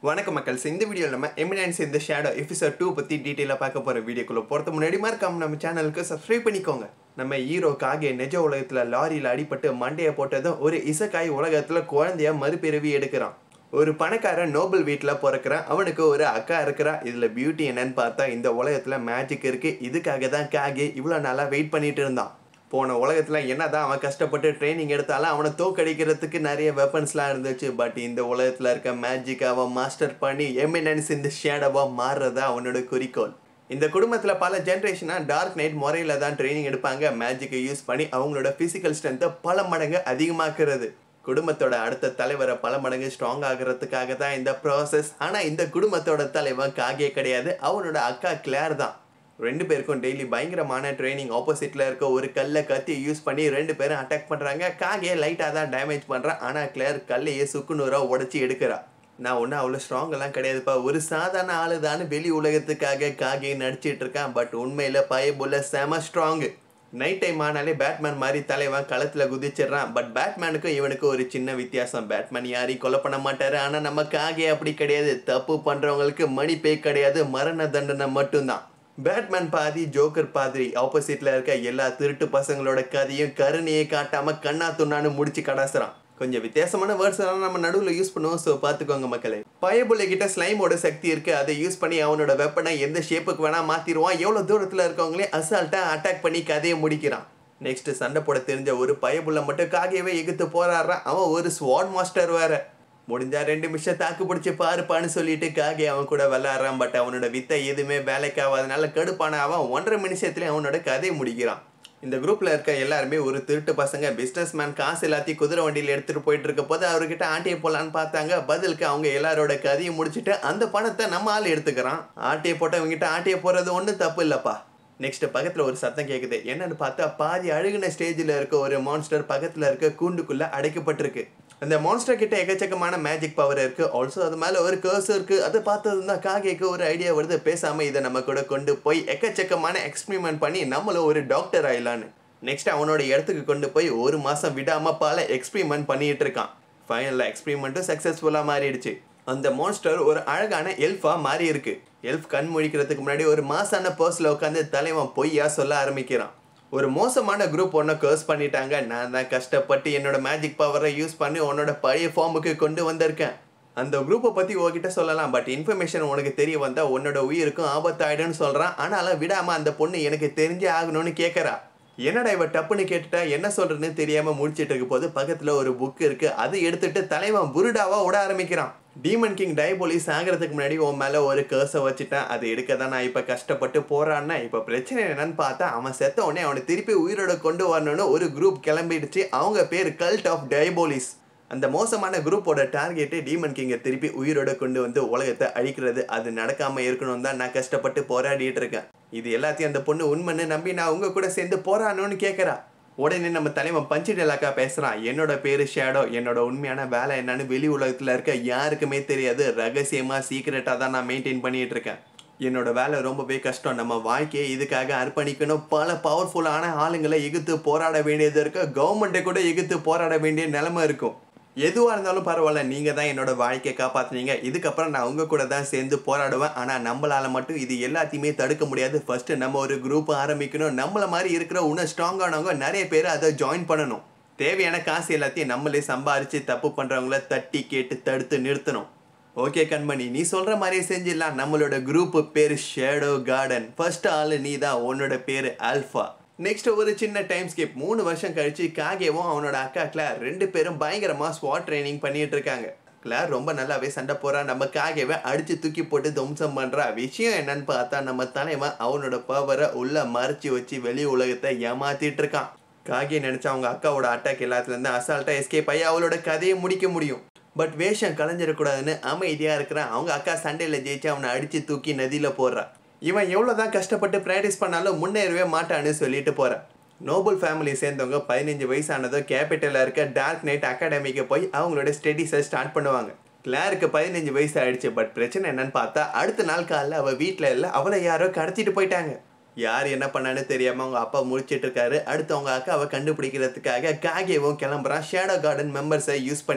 வணக்கம் மக்கள் இந்த வீடியோவில் நம்ம எமினன்ஸ் இந்த ஷேடோ எபிசோட் டூ பற்றி டீட்டெயிலாக பார்க்க போகிற வீடியோக்குள்ள போகிறது முன்னாடி மறக்காம நம்ம சேனலுக்கு சப்ஸ்கிரைப் பண்ணிக்கோங்க நம்ம ஹீரோ காகே நிஜ உலகத்தில் லாரியில் அடிபட்டு மண்டையை போட்டதும் ஒரு இசக்காய் உலகத்தில் குழந்தைய மறுபிறவி எடுக்கிறான் ஒரு பணக்காரன் நோபல் வீட்டில் பிறக்கிறான் அவனுக்கு ஒரு அக்கா இருக்கிறா இதில் பியூட்டி என்னன்னு பார்த்தா இந்த உலகத்தில் மேஜிக் இருக்குது இதுக்காக தான் காகே இவ்வளோ நாளாக வெயிட் பண்ணிட்டு இருந்தான் போன உலகத்தில் என்னதான் அவன் கஷ்டப்பட்டு ட்ரைனிங் எடுத்தாலும் அவனை தோக்கடிக்கிறதுக்கு நிறைய வெப்பன்ஸ்லாம் இருந்துச்சு பட் இந்த உலகத்தில் இருக்க மேஜிக் அவன் மாஸ்டர் பண்ணி எமினன்ஸ் இந்த ஷேடவாக மாறுறதா அவனோட குறிக்கோள் இந்த குடும்பத்தில் பல ஜென்ரேஷனாக டார்க் நைட் முறையில் தான் ட்ரைனிங் எடுப்பாங்க மேஜிக்கை யூஸ் பண்ணி அவங்களோட ஃபிசிக்கல் ஸ்ட்ரென்த்தை பல மடங்கு அதிகமாக்குறது குடும்பத்தோட அடுத்த தலைவரை பல மடங்கு ஸ்ட்ராங் ஆகிறதுக்காக தான் இந்த ப்ராசஸ் ஆனால் இந்த குடும்பத்தோட தலைவன் காகே கிடையாது அவனோட அக்கா கிளேர் தான் ரெண்டு பேருக்கும் டெய்லி பயங்கரமான ட்ரைனிங் ஆப்போசிட்டில் இருக்க ஒரு கல்லை கத்தி யூஸ் பண்ணி ரெண்டு பேரும் அட்டாக் பண்ணுறாங்க காகே லைட்டாக தான் டேமேஜ் பண்ணுறான் ஆனால் கிளேர் கல்லையே சுக்குநூறாக உடச்சி எடுக்கிறா நான் ஒன்றும் அவ்வளோ ஸ்ட்ராங்கெல்லாம் கிடையாதுப்பா ஒரு சாதாரண ஆளு தான் வெளி உலகத்துக்காக காகே நடிச்சிட்டு இருக்கான் பட் உண்மையில் பயபுள்ள செம ஸ்ட்ராங்கு நைட் டைம் ஆனாலே பேட்மேன் மாதிரி தலைவன் களத்தில் குதிச்சிடுறான் பட் பேட்மேனுக்கும் இவனுக்கும் ஒரு சின்ன வித்தியாசம் பேட்மேன் யாரையும் கொலை பண்ண மாட்டாரு ஆனால் நம்ம காகே அப்படி கிடையாது தப்பு பண்ணுறவங்களுக்கு மணி பே கிடையாது மரண தண்டனை மட்டும்தான் பேட்மேன் பாதி ஜோக்கர் பாதிரி ஆப்போசிட்ல இருக்க எல்லா திருட்டு பசங்களோட கதையும் கருணையை காட்டாம கண்ணா துண்ணான்னு முடிச்சு கடாசுறான் கொஞ்சம் வித்தியாசமான வேர்ட்ஸ் எல்லாம் நம்ம நடுவில் யூஸ் பண்ணுவோம் ஸோ பார்த்துக்கோங்க மக்களே பயபுள்ள கிட்ட ஸ்லைமோட சக்தி இருக்கு அதை யூஸ் பண்ணி அவனோட வெப்பனை எந்த ஷேப்புக்கு வேணா மாத்திடுவான் எவ்வளோ தூரத்தில் இருக்கவங்களே அசால்ட்டா அட்டாக் பண்ணி கதையை முடிக்கிறான் நெக்ஸ்ட் சண்டை போட தெரிஞ்ச ஒரு பயபுள்ள மட்டும் காகவே எகுத்து போராடுறான் அவன் ஒரு ஸ்வாட் மாஸ்டர் வேற முடிஞ்சா ரெண்டு நிமிஷம் தாக்கு பிடிச்சி பாருப்பான்னு சொல்லிட்டு காகே அவன் கூட விளாட்றான் பட் அவனோட வித்தை எதுவுமே வேலைக்கு ஆகாதனால கடுப்பான அவன் ஒன்றரை நிமிஷத்துல அவனோட கதையை முடிக்கிறான் இந்த குரூப்ல இருக்க எல்லாருமே ஒரு திருட்டு பசங்க பிஸ்னஸ் மேன் காசு எல்லாத்தையும் குதிரை வண்டியில் எடுத்துட்டு போயிட்டு இருக்க போது அவர்கிட்ட ஆட்டியை போலான்னு பார்த்தாங்க பதிலுக்கு அவங்க எல்லாரோட கதையை முடிச்சுட்டு அந்த பணத்தை நம்ம ஆள் எடுத்துக்கிறான் ஆட்டியை போட்டவங்கிட்ட ஆட்டியை போறது ஒன்றும் தப்பு இல்லப்பா நெக்ஸ்ட் பக்கத்தில் ஒரு சத்தம் கேட்குது என்னன்னு பார்த்தா பாதி அழுகுன ஸ்டேஜில் இருக்க ஒரு மான்ஸ்டர் பக்கத்தில் இருக்க கூண்டுக்குள்ளே அடைக்கப்பட்டிருக்கு அந்த மான்ஸ்டர் கிட்ட எக்கச்சக்கமான மேஜிக் பவர் இருக்கு ஆல்சோ அது மேலே ஒரு கர்ஸ் இருக்கு அதை பார்த்தது தான் காகேக்கு ஒரு ஐடியா வருது பேசாமல் இதை நம்ம கூட கொண்டு போய் எக்கச்சக்கமான எக்ஸ்பிரிமெண்ட் பண்ணி நம்மளும் ஒரு டாக்டர் ஆயிலான்னு நெக்ஸ்ட் அவனோட இடத்துக்கு கொண்டு போய் ஒரு மாதம் விடாமல் பல எக்ஸ்பிரிமெண்ட் பண்ணிட்டு இருக்கான் ஃபைனலில் எக்ஸ்பிரிமெண்ட்டும் சக்ஸஸ்ஃபுல்லாக மாறிடுச்சு அந்த மான்ஸ்டர் ஒரு அழகான எல்ஃபா மாறி இருக்கு எல்ஃப் கண் முழிக்கிறதுக்கு முன்னாடி ஒரு மாசான பர்ஸில் உட்காந்து தலைவன் பொய்யா சொல்ல ஆரம்பிக்கிறான் ஒரு மோசமான குரூப் ஒன்றை கர்ஸ் பண்ணிட்டாங்க நான் தான் கஷ்டப்பட்டு என்னோட மேஜிக் பவரை யூஸ் பண்ணி உன்னோட பழைய ஃபார்முக்கு கொண்டு வந்திருக்கேன் அந்த குரூப்பை பற்றி உங்ககிட்ட சொல்லலாம் பட் இன்ஃபர்மேஷன் உனக்கு தெரிய வந்தால் உன்னோட உயிருக்கும் ஆபத்தாயிடும்னு சொல்கிறான் ஆனாலும் விடாமல் அந்த பொண்ணு எனக்கு தெரிஞ்சே ஆகணும்னு கேட்குறா என்னடா இவ டப்புன்னு கேட்டுட்டா என்ன சொல்றதுன்னு தெரியாம முடிச்சிட்டு இருக்க போது பக்கத்துல ஒரு புக் இருக்கு அதை எடுத்துட்டு தலைவன் புருடாவா விட ஆரம்பிக்கிறான் டீமன் கிங் டைபோலிஸ் ஆகிறதுக்கு முன்னாடி உன் மேல ஒரு கேர்ஸை வச்சுட்டேன் அதை எடுக்க தான் நான் இப்ப கஷ்டப்பட்டு போறான்னா இப்ப பிரச்சனை என்னன்னு பார்த்தா அவன் செத்த உடனே அவனை திருப்பி உயிரோட கொண்டு வரணும்னு ஒரு குரூப் கிளம்பிடுச்சு அவங்க பேர் கல்ட் ஆஃப் டைபோலிஸ் அந்த மோசமான குரூப்போட டார்கெட்டு டீமன் கிங்கை திருப்பி உயிரோட கொண்டு வந்து உலகத்தை அழிக்கிறது அது நடக்காம இருக்கணும் தான் நான் கஷ்டப்பட்டு போராடிட்டு இருக்கேன் இது எல்லாத்தையும் அந்த பொண்ணு உண்மைன்னு நம்பி நான் உங்க கூட சேர்ந்து போராடணும்னு கேட்குறா உடனே நம்ம தலைவன் பஞ்சு டெலாக்கா பேசுறான் என்னோட பேரு ஷேடோ என்னோட உண்மையான வேலை என்னன்னு வெளி உலகத்துல இருக்க யாருக்குமே தெரியாது ரகசியமா சீக்கிரட்டா தான் நான் மெயின்டைன் பண்ணிட்டு இருக்கேன் என்னோட வேலை ரொம்பவே கஷ்டம் நம்ம வாழ்க்கையை இதுக்காக அர்ப்பணிக்கணும் பல பவர்ஃபுல்லான ஆளுங்களை எகுத்து போராட வேண்டியது இருக்கு கவர்மெண்ட்டை கூட எகுத்து போராட வேண்டிய நிலைமை இருக்கும் எதுவாக இருந்தாலும் பரவாயில்ல நீங்கள் தான் என்னோட வாழ்க்கையை காப்பாற்றுனீங்க இதுக்கப்புறம் நான் உங்கள் கூட தான் சேர்ந்து போராடுவேன் ஆனால் நம்மளால் மட்டும் இது எல்லாத்தையுமே தடுக்க முடியாது ஃபஸ்ட்டு நம்ம ஒரு குரூப் ஆரம்பிக்கணும் நம்மள மாதிரி இருக்கிற இன்னும் ஸ்ட்ராங்கானவங்க நிறைய பேர் அதை ஜாயின் பண்ணணும் தேவையான காசு எல்லாத்தையும் நம்மளே சம்பாரித்து தப்பு பண்ணுறவங்கள தட்டி கேட்டு தடுத்து நிறுத்தணும் ஓகே கண்மணி நீ சொல்கிற மாதிரியே செஞ்சிடலாம் நம்மளோட குரூப் பேர் ஷேடோ கார்டன் ஃபர்ஸ்ட் ஆள் நீ தான் உன்னோட பேர் ஆல்ஃபா நெக்ஸ்ட் ஒரு சின்ன டைம் ஸ்கிப் மூணு வருஷம் கழிச்சு காகேவும் அவனோட அக்கா கிளார் ரெண்டு பேரும் பயங்கரமா ஸ்வாட் ட்ரைனிங் பண்ணிட்டு இருக்காங்க கிளார் ரொம்ப நல்லாவே சண்டை போறா நம்ம காகேவை அடிச்சு தூக்கி போட்டு துவம்சம் பண்றா விஷயம் என்னன்னு பார்த்தா நம்ம தலைவன் அவனோட பவரை உள்ள மறைச்சு வச்சு வெளி உலகத்தை ஏமாத்திட்டு இருக்கான் காகே நினைச்சா அவங்க அக்காவோட அட்டாக் எல்லாத்துல இருந்து அசால்ட்டா எஸ்கேப் ஆகி அவளோட கதையை முடிக்க முடியும் பட் வேஷம் கலைஞ்சிடக்கூடாதுன்னு அமைதியா இருக்கிறான் அவங்க அக்கா சண்டையில ஜெயிச்சு அவனை அடிச்சு தூக்கி நதியில போடுறா இவன் எவ்வளோதான் கஷ்டப்பட்டு ப்ராக்டிஸ் பண்ணாலும் முன்னேறவே மாட்டான்னு சொல்லிட்டு போகிறான் நோபல் ஃபேமிலி சேர்ந்தவங்க பதினஞ்சு வயசானதும் கேபிட்டலில் இருக்க டார்க் நைட் அகாடமிக்கு போய் அவங்களோட ஸ்டடீஸை ஸ்டார்ட் பண்ணுவாங்க கிளாருக்கு பதினஞ்சு வயசு ஆயிடுச்சு பட் பிரச்சனை என்னன்னு பார்த்தா அடுத்த நாள் காலைல அவள் வீட்டில் இல்லை அவளை யாரோ கடத்திட்டு போயிட்டாங்க யார் என்ன பண்ணான்னு தெரியாமல் அவங்க அப்பா முடிச்சிட்டு இருக்காரு அடுத்து அவங்க அக்காவை கண்டுபிடிக்கிறதுக்காக காகேவும் கிளம்புறான் ஷேடோ கார்டன் மெம்பர்ஸை யூஸ் பண்ணி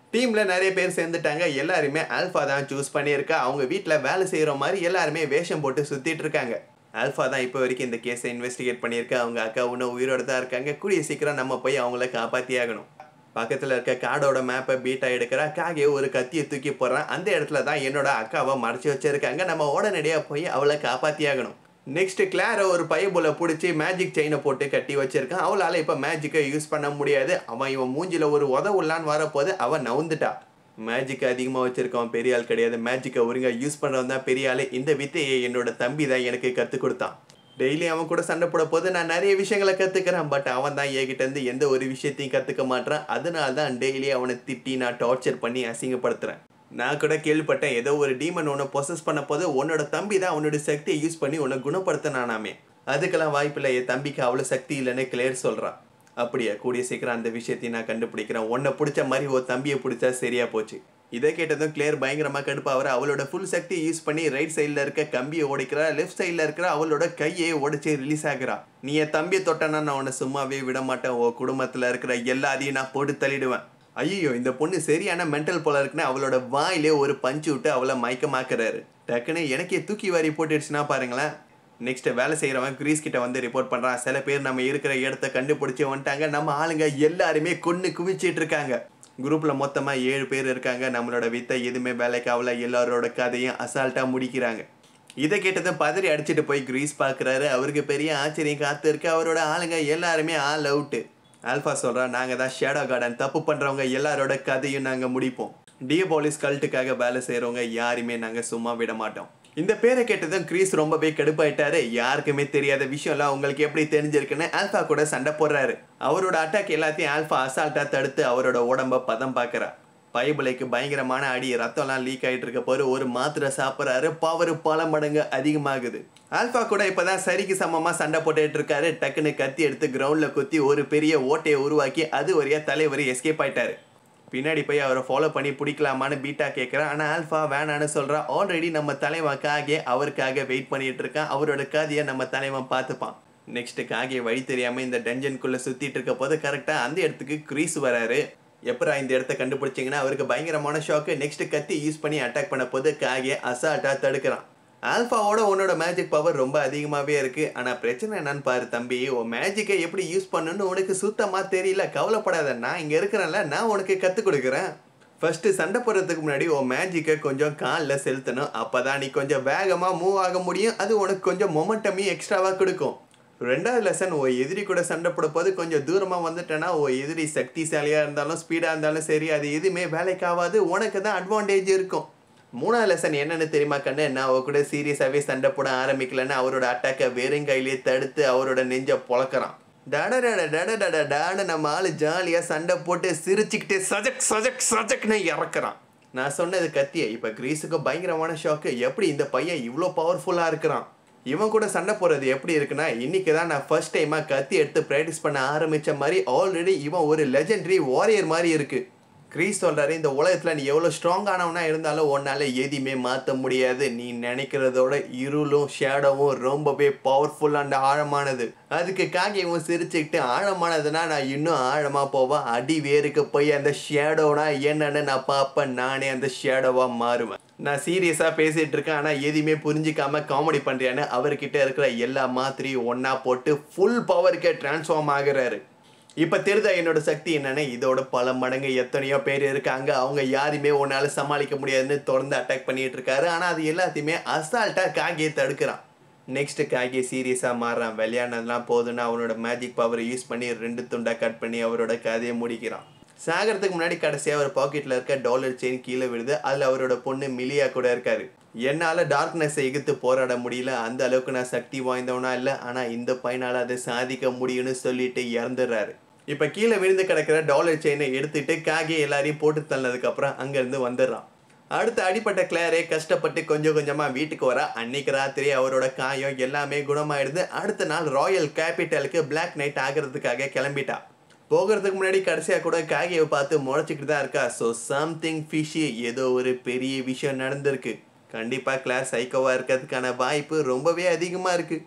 டீம்ல நிறைய பேர் சேர்ந்துட்டாங்க எல்லாருமே ஆல்ஃபா தான் சூஸ் பண்ணியிருக்கா அவங்க வீட்டில் வேலை செய்கிற மாதிரி எல்லாருமே வேஷம் போட்டு சுத்திட்டு இருக்காங்க ஆல்ஃபா தான் இப்போ வரைக்கும் இந்த கேஸை இன்வெஸ்டிகேட் பண்ணியிருக்கா அவங்க அக்கா இன்னும் உயிரோட தான் இருக்காங்க கூடிய சீக்கிரம் நம்ம போய் அவங்கள காப்பாற்றி ஆகணும் பக்கத்தில் இருக்க காடோட மேப்பை பீட்டா எடுக்கிறா காகே ஒரு கத்தியை தூக்கி போடுறான் அந்த இடத்துல தான் என்னோட அக்காவை மறைச்சி வச்சிருக்காங்க நம்ம உடனடியாக போய் அவளை காப்பாற்றி ஆகணும் நெக்ஸ்ட் கிளாரை ஒரு பைபுல பிடிச்சி மேஜிக் செயினை போட்டு கட்டி வச்சிருக்கான் அவளால் இப்போ மேஜிக்கை யூஸ் பண்ண முடியாது அவன் இவன் மூஞ்சில ஒரு உதவுலான்னு வரப்போது அவன் நவுந்துட்டா மேஜிக் அதிகமாக வச்சிருக்கவன் பெரிய ஆள் கிடையாது மேஜிக்கை ஒருங்க யூஸ் பண்ணுறவன் தான் பெரிய ஆள் இந்த வித்தையை என்னோட தம்பி தான் எனக்கு கற்றுக் கொடுத்தான் டெய்லி அவன் கூட சண்டை போட போது நான் நிறைய விஷயங்களை கற்றுக்கிறேன் பட் அவன் தான் என்கிட்ட இருந்து எந்த ஒரு விஷயத்தையும் கற்றுக்க மாட்டான் அதனால தான் டெய்லி அவனை திட்டி நான் டார்ச்சர் பண்ணி அசிங்கப்படுத்துகிறேன் நான் கூட கேள்விப்பட்டேன் ஏதோ ஒரு டீமன் உன்னை பொசஸ் பண்ண போது உன்னோட தம்பி தான் உன்னோட சக்தியை யூஸ் பண்ணி உன்னை குணப்படுத்தினானாமே அதுக்கெல்லாம் வாய்ப்பில்லை என் தம்பிக்கு அவ்வளோ சக்தி இல்லைன்னு கிளியர் சொல்கிறான் அப்படியா கூடிய சீக்கிரம் அந்த விஷயத்தையும் நான் கண்டுபிடிக்கிறேன் உன்னை பிடிச்ச மாதிரி ஒரு தம்பியை பிடிச்சா சரியா போச்சு இதை கேட்டதும் கிளியர் பயங்கரமாக கடுப்பாகிற அவளோட ஃபுல் சக்தியை யூஸ் பண்ணி ரைட் சைடில் இருக்க கம்பியை உடைக்கிறா லெஃப்ட் சைடில் இருக்கிற அவளோட கையை உடைச்சி ரிலீஸ் ஆகிறா நீ என் தம்பியை தொட்டனா நான் உன்னை சும்மாவே விட மாட்டேன் உன் குடும்பத்தில் இருக்கிற எல்லாரையும் நான் போட்டு தள்ளிடுவேன் ஐயோ இந்த பொண்ணு சரியான மென்டல் போல இருக்குன்னு அவளோட வாயிலே ஒரு பஞ்சு விட்டு அவளை மயக்கமாக்குறாரு டக்குன்னு எனக்கே தூக்கி வாரி போட்டுடுச்சுன்னா பாருங்களேன் நெக்ஸ்ட் வேலை செய்கிறவன் கிரீஸ் கிட்ட வந்து ரிப்போர்ட் பண்ணுறான் சில பேர் நம்ம இருக்கிற இடத்த கண்டுபிடிச்சி வந்துட்டாங்க நம்ம ஆளுங்க எல்லாருமே கொன்று குவிச்சிட்டு இருக்காங்க குரூப்பில் மொத்தமாக ஏழு பேர் இருக்காங்க நம்மளோட வித்தை எதுவுமே வேலைக்கு ஆகல எல்லாரோட கதையும் அசால்ட்டாக முடிக்கிறாங்க இதை கேட்டதும் பதறி அடிச்சுட்டு போய் கிரீஸ் பார்க்குறாரு அவருக்கு பெரிய ஆச்சரியம் காத்து இருக்கு அவரோட ஆளுங்க எல்லாருமே ஆல் அவுட்டு ஆல்ஃபா சொல்கிறா நாங்கள் தான் ஷேடோ கார்டன் தப்பு பண்ணுறவங்க எல்லாரோட கதையும் நாங்கள் முடிப்போம் டியபோலிஸ் கல்ட்டுக்காக வேலை செய்கிறவங்க யாருமே நாங்கள் சும்மா விட மாட்டோம் இந்த பேரை கேட்டதும் கிரீஸ் ரொம்பவே கடுப்பாயிட்டாரு யாருக்குமே தெரியாத விஷயம்லாம் உங்களுக்கு எப்படி தெரிஞ்சிருக்குன்னு ஆல்ஃபா கூட சண்டை போடுறாரு அவரோட அட்டாக் எல்லாத்தையும் ஆல்ஃபா அசால்ட்டா தடுத்து அவரோட உடம்ப பதம் பார்க்கறா பைபிளைக்கு பயங்கரமான அடி ரத்தம்லாம் லீக் ஆயிட்டு இருக்க போது ஒரு மாத்திரை சாப்பிட்றாரு பவர் பல மடங்கு அதிகமாகுது ஆல்ஃபா கூட இப்பதான் சரிக்கு சமமா சண்டை போட்டுட்டு இருக்காரு டக்குன்னு கத்தி எடுத்து கிரவுண்ட்ல குத்தி ஒரு பெரிய ஓட்டையை உருவாக்கி அது வரையா தலைவர் எஸ்கேப் ஆயிட்டாரு பின்னாடி போய் அவரை ஃபாலோ பண்ணி பிடிக்கலாமான்னு பீட்டா கேட்குறான் ஆனால் ஆல்ஃபா வேணான்னு சொல்கிறான் ஆல்ரெடி நம்ம தலைவன் காகே அவருக்காக வெயிட் பண்ணிட்டு இருக்கான் அவரோட காதியை நம்ம தலைவன் பார்த்துப்பான் நெக்ஸ்ட் காகே வழி தெரியாமல் இந்த டென்ஜனுக்குள்ளே சுற்றிட்டு இருக்க போது கரெக்டாக அந்த இடத்துக்கு கிரீஸ் வராரு எப்பரா இந்த இடத்த கண்டுபிடிச்சிங்கன்னா அவருக்கு பயங்கரமான ஷாக்கு நெக்ஸ்ட் கத்தி யூஸ் பண்ணி அட்டாக் பண்ண போது காகே அசால்ட்டாக தடுக்கிறான் ஆல்ஃபாவோட உன்னோட மேஜிக் பவர் ரொம்ப அதிகமாகவே இருக்கு ஆனால் பிரச்சனை என்னன்னு பாரு தம்பி உன் மேஜிக்கை எப்படி யூஸ் பண்ணணும்னு உனக்கு சுத்தமாக தெரியல கவலைப்படாத நான் இங்கே இருக்கிறேன்ல நான் உனக்கு கற்றுக் கொடுக்குறேன் ஃபர்ஸ்ட் சண்டை போடுறதுக்கு முன்னாடி உன் மேஜிக்கை கொஞ்சம் காலில் செலுத்தணும் அப்போ தான் நீ கொஞ்சம் வேகமாக மூவ் ஆக முடியும் அது உனக்கு கொஞ்சம் மொமெண்டமையும் எக்ஸ்ட்ராவாக கொடுக்கும் ரெண்டாவது லெசன் ஓ எதிரி கூட சண்டை போட போது கொஞ்சம் தூரமாக வந்துட்டேன்னா ஓ எதிரி சக்திசாலியாக இருந்தாலும் ஸ்பீடாக இருந்தாலும் சரி அது எதுவுமே வேலைக்கு ஆகாது உனக்கு தான் அட்வான்டேஜ் இருக்கும் மூணாவது லெசன் என்னன்னு தெரியுமா கண்ணு நான் அவ கூட சீரியஸாகவே சண்டை போட ஆரம்பிக்கலன்னு அவரோட அட்டாக்கை வெறும் கையிலேயே தடுத்து அவரோட நெஞ்ச பொழக்கிறான் டடடட டடடட டான்னு நம்ம ஆளு ஜாலியாக சண்டை போட்டு சிரிச்சுக்கிட்டு சஜக் சஜக் சஜக்னு இறக்குறான் நான் சொன்னது கத்திய இப்போ கிரீஸுக்கு பயங்கரமான ஷாக்கு எப்படி இந்த பையன் இவ்வளோ பவர்ஃபுல்லாக இருக்கிறான் இவன் கூட சண்டை போடுறது எப்படி இருக்குன்னா இன்னைக்கு தான் நான் ஃபர்ஸ்ட் டைமாக கத்தி எடுத்து ப்ராக்டிஸ் பண்ண ஆரம்பித்த மாதிரி ஆல்ரெடி இவன் ஒரு லெஜெண்டரி வாரியர் மாதிரி இருக்கு கிரீஸ் சொல்றாரு இந்த உலகத்தில் நீ எவ்வளோ ஸ்ட்ராங்கானவனா இருந்தாலும் உன்னால் எதையுமே மாற்ற முடியாது நீ நினைக்கிறதோட இருளும் ஷேடோவும் ரொம்பவே பவர்ஃபுல் அண்ட் ஆழமானது அதுக்கு காகியமும் சிரிச்சுக்கிட்டு ஆழமானதுன்னா நான் இன்னும் ஆழமாக போவேன் அடி வேருக்கு போய் அந்த ஷேடோனா என்னன்னு நான் பார்ப்பேன் நானே அந்த ஷேடோவாக மாறுவேன் நான் சீரியஸாக பேசிகிட்டு இருக்கேன் ஆனால் எதையுமே புரிஞ்சிக்காம காமெடி பண்ணுறேன்னு அவர்கிட்ட இருக்கிற எல்லா மாத்திரையும் ஒன்றா போட்டு ஃபுல் பவருக்கே டிரான்ஸ்ஃபார்ம் ஆகுறாரு இப்போ தெரிதா என்னோட சக்தி என்னன்னு இதோட பல மடங்கு எத்தனையோ பேர் இருக்காங்க அவங்க யாரையுமே உன்னால் சமாளிக்க முடியாதுன்னு தொடர்ந்து அட்டாக் பண்ணிட்டு இருக்காரு ஆனால் அது எல்லாத்தையுமே அசால்ட்டாக காகியை தடுக்கிறான் நெக்ஸ்ட் காகே சீரியஸாக மாறுறான் விளையாடுனதுலாம் போதுன்னு அவனோட மேஜிக் பவரை யூஸ் பண்ணி ரெண்டு துண்டாக கட் பண்ணி அவரோட கதையை முடிக்கிறான் சாகிறதுக்கு முன்னாடி கடைசியாக ஒரு பாக்கெட்டில் இருக்க டாலர் செயின் கீழே விழுது அதில் அவரோட பொண்ணு மிலியா கூட இருக்காரு என்னால் டார்க்னஸை எதிர்த்து போராட முடியல அந்த அளவுக்கு நான் சக்தி வாய்ந்தவனா இல்லை ஆனால் இந்த பையனால் அதை சாதிக்க முடியும்னு சொல்லிட்டு இறந்துடுறாரு இப்போ கீழே விழுந்து கிடக்கிற டாலர் செயினை எடுத்துட்டு காகே எல்லாரையும் போட்டு தள்ளதுக்கப்புறம் அங்கேருந்து வந்துடுறான் அடுத்து அடிப்பட்ட கிளேரே கஷ்டப்பட்டு கொஞ்சம் கொஞ்சமாக வீட்டுக்கு வர அன்னைக்கு ராத்திரி அவரோட காயம் எல்லாமே குணமாயிடுது அடுத்த நாள் ராயல் கேபிட்டலுக்கு பிளாக் நைட் ஆகிறதுக்காக கிளம்பிட்டா போகிறதுக்கு முன்னாடி கடைசியாக கூட காகியை பார்த்து முளைச்சிக்கிட்டு தான் இருக்கா ஸோ சம்திங் ஃபிஷி ஏதோ ஒரு பெரிய விஷயம் நடந்திருக்கு கண்டிப்பாக கிளாஸ் சைக்கோவாக இருக்கிறதுக்கான வாய்ப்பு ரொம்பவே அதிகமாக இருக்குது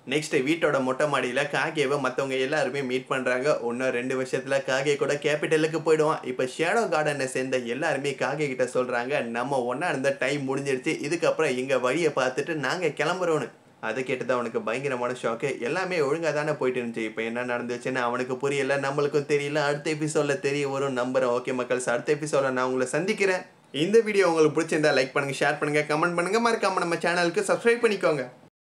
நெக்ஸ்ட் வீட்டோட மொட்டை மாடியில் காகேவை மற்றவங்க எல்லாருமே மீட் பண்ணுறாங்க இன்னும் ரெண்டு வருஷத்தில் காகே கூட கேபிட்டலுக்கு போயிடுவான் இப்போ ஷேடோ கார்டனை சேர்ந்த எல்லாருமே காகே கிட்ட சொல்கிறாங்க நம்ம ஒன்றா இருந்த டைம் முடிஞ்சிருச்சு இதுக்கப்புறம் எங்கள் வழியை பார்த்துட்டு நாங்கள் கிளம்புறோன்னு அதை கேட்டு அவனுக்கு பயங்கரமான ஷாக்கு எல்லாமே ஒழுங்காக தானே போயிட்டு இருந்துச்சு இப்போ என்ன நடந்துச்சுன்னு அவனுக்கு புரியல நம்மளுக்கும் தெரியல அடுத்த எபிசோடில் தெரிய வரும் நம்புறேன் ஓகே மக்கள்ஸ் அடுத்த எபிசோட நான் உங்களை சந்திக்கிறேன் இந்த வீடியோ உங்களுக்கு பிடிச்சிருந்தா லைக் பண்ணுங்க ஷேர் பண்ணுங்க கமெண்ட் பண்ணுங்க மறக்காம நம்ம சேனலுக்கு சப்ஸ்கிரைப் பண்ணிக்கோங்க